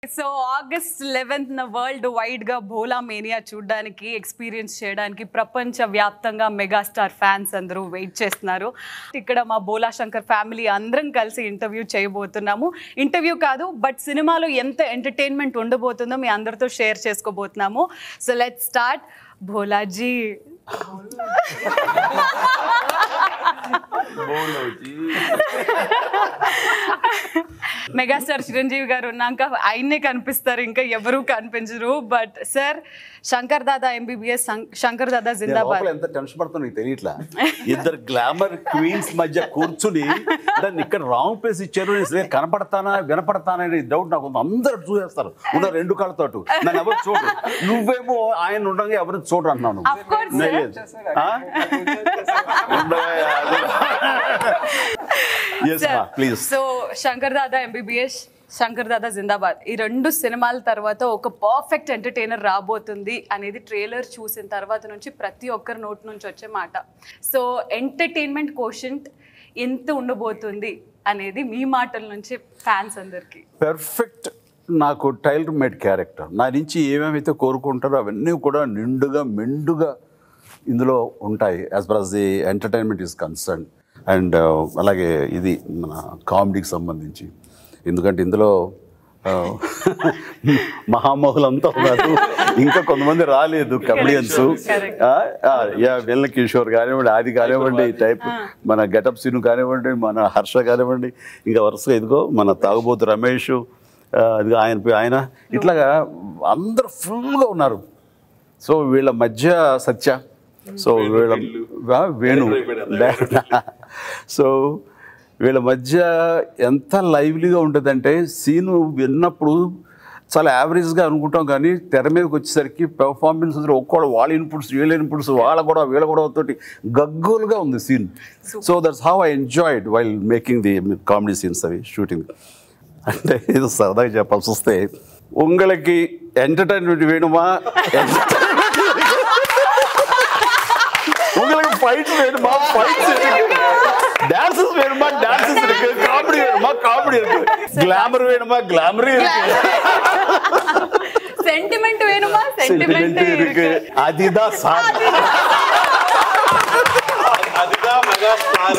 So August eleventh న world wide గా Bhola mania చూడడానికి ఎక్స్పీరియన్స్ చేయడానికి ప్రపంచ వ్యాప్తంగా మెగాస్టార్ ఫ్యాన్స్ అందరూ వెయిట్ చేస్తున్నారు ఇక్కడ మా భోలా శంకర్ ఫ్యామిలీ అందరం కలిసి ఇంటర్వ్యూ చేయబోతున్నాము ఇంటర్వ్యూ కాదు బట్ సినిమాలో ఎంత ఎంటర్టైన్మెంట్ ఉండబోతుందో మీ అందరితో షేర్ చేసుకోబోతున్నాము సో లెట్ స్టార్ట్ భోలాజీ మెగాస్టార్ చిరంజీవి గారు ఉన్నాక ఆయన్నే కనిపిస్తారు ఇంకా ఎవరు కనిపించరు but sir Shankar Dada MBBS Shankar Dada నేను జిందాబాద్ లోపల ఎంత టెన్షన్ పడుతుందో నీకు తెలియట్లా ఇద్దరు గ్లామర్ క్వీన్స్ మధ్య కూర్చుని దాన్ని ఇక్కడ రాంగ్ ప్లేస్ ఇచ్చారు నేను సరే కనపడతానా వినపడతానా అనే డౌట్ నాకు ఉంది అందరూ చూసేస్తారు ఉన్న రెండు కాళ్ళతోటి నన్ను ఎవరు చూడరు నువ్వేమో ఆయన ఉండగా ఎవరు చూడరు అంటున్నాను Of course, sir. Yes please so Shankar Dada MBBS Shankar Dada జిందాబాద్ ఈ రెండు సినిమాల తర్వాత ఒక పర్ఫెక్ట్ ఎంటర్టైనర్ రాబోతుంది అనేది ట్రైలర్ చూసిన తర్వాత నుంచి ప్రతి ఒక్కరి నోటి నుంచి వచ్చే మాట సో ఎంటర్టైన్మెంట్ కోషంట్ ఎంత ఉండబోతుంది అనేది మీ మాటల నుంచి ఫ్యాన్స్ అందరికీ పెర్ఫెక్ట్ నాకు టైలర్ మేడ్ క్యారెక్టర్ నా నుంచి ఏమేమైతే కోరుకుంటారో అవన్నీ కూడా నిండుగా మెండుగా ఇందులో ఉంటాయి as far as the entertainment is concern and అలాగే ఇది మన కామెడీకి సంబంధించి ఎందుకంటే ఇందులో ఆ, మహామహులంతా ఉన్నారు ఇంకా కొంతమంది రాలేదు కమెడియన్స్ Correct. యా వెల్ల కిషోర్ కానివ్వండి ఆది కానివ్వండి ఈ టైప్ మన గెటప్ సీను కానివ్వండి మన హర్ష కానివ్వండి ఇంకా వరుసగా ఇదిగో మన తాగుబోతు రమేష్ ఆ, ఇదిగో ఆయన పే- ఆయన ఇట్లాగా అందరూ ఫుల్గా ఉన్నారు సో వీళ్ళ మధ్య సత్య సో వీళ్ళ ఆ, వేణు సో వీళ్ళ మధ్య ఎంత లైవ్లీగా ఉంటుందంటే సీను విన్నప్పుడు చాలా యావరేజ్గా అనుకుంటాం కానీ తెర మీదకి వచ్చేసరికి పెర్ఫార్మెన్స్ ఒక్కడు వాళ్ళ ఇన్పుట్స్ వీళ్ళ ఇన్పుట్స్ వాళ్ళ కూడా వీళ్ళ కూడా తోటి గగ్గోలుగా ఉంది scene so that's how I enjoyed while making the comedy scenes అవి షూటింగ్ అంటే ఇది సరదాగా చెప్పాల్సి వస్తే ఉంగళకి ఎంటర్టైన్మెంట్ వేணுమా உங்களுக்கு ஃபைட் வேணுமா ஃபைட்ஸ் இருக்கு டான்சஸ் வேணுமா டான்சஸ் இருக்கு காமெடி வேணுமா காமெடி இருக்கு கிளாமர் வேணுமா கிளாமர் இருக்கு సెంటిమెంట్ వేణుమా సెంటిమెంట్ சென்டிமெண்ட் இருக்கு அதுதான் சார் அதுதான் மெகா ஸ்டார்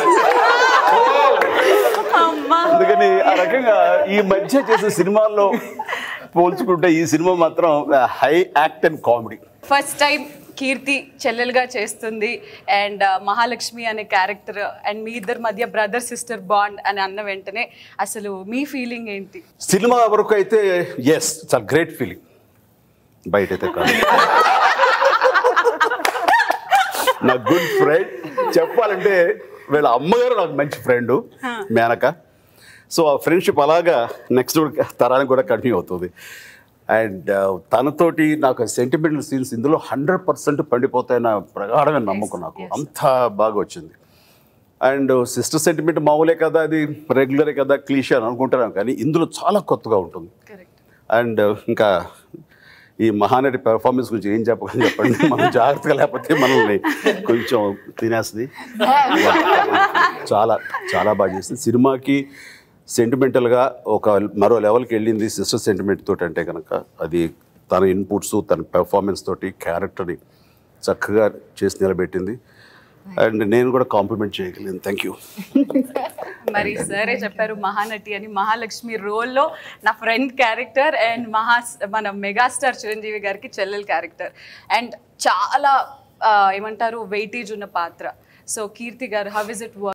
అమ్మా అందుకని ఆ రకంగా ఈ మధ్య చేసే సినిమాల్లో పోల్చుకుంటే ఈ సినిమా మాత్రం high act and comedy first time Keerthy చెల్లెలుగా చేస్తుంది అండ్ మహాలక్ష్మి అనే క్యారెక్టర్ అండ్ మీ ఇద్దరి మధ్య బ్రదర్ సిస్టర్ బాండ్ అని అన్న వెంటనే అసలు మీ ఫీలింగ్ ఏంటి సినిమా వరకు అయితే ఎస్ చాలా గ్రేట్ ఫీలింగ్ బయట అయితే కాదు నా గుడ్ ఫ్రెండ్ చెప్పాలంటే వీళ్ళ అమ్మగారు నాకు మంచి ఫ్రెండ్ మేనక సో ఆ ఫ్రెండ్షిప్ అలాగా నెక్స్ట్ తరానికి కూడా కంటిన్యూ అవుతుంది అండ్ తనతోటి నాకు సెంటిమెంటల్ సీన్స్ ఇందులో హండ్రెడ్ పర్సెంట్ పండిపోతాయన్న ప్రగాఢమైన నమ్మకం నాకు అంత బాగా వచ్చింది అండ్ సిస్టర్ సెంటిమెంట్ మామూలే కదా అది రెగ్యులరే కదా క్లీషే అని అనుకుంటున్నాను కానీ ఇందులో చాలా కొత్తగా ఉంటుంది కరెక్ట్ అండ్ ఇంకా ఈ మహానటి పెర్ఫార్మెన్స్ గురించి ఏం చెప్పకని చెప్పండి మనం జాగ్రత్తగా లేకపోతే మనల్ని కొంచెం తినేస్తుంది చాలా చాలా బాగా చేసింది సినిమాకి సెంటిమెంటల్గా ఒక మరో లెవెల్కి వెళ్ళింది సిస్టర్ సెంటిమెంట్ తోటి అంటే కనుక అది తన ఇన్పుట్స్ తన పెర్ఫార్మెన్స్ తోటి క్యారెక్టర్ని చక్కగా చేసి నిలబెట్టింది అండ్ నేను కూడా కాంప్లిమెంట్ చేయగలిగాను థ్యాంక్ యూ మరి సరే చెప్పారు మహానటి అని మహాలక్ష్మి రోల్లో నా ఫ్రెండ్ క్యారెక్టర్ అండ్ మహా మన మెగాస్టార్ చిరంజీవి గారికి చెల్లెల్ క్యారెక్టర్ అండ్ చాలా ఆ, ఏమంటారు వెయిటేజ్ ఉన్న పాత్ర సో కీర్తి గారు హౌ ఇస్ ఇట్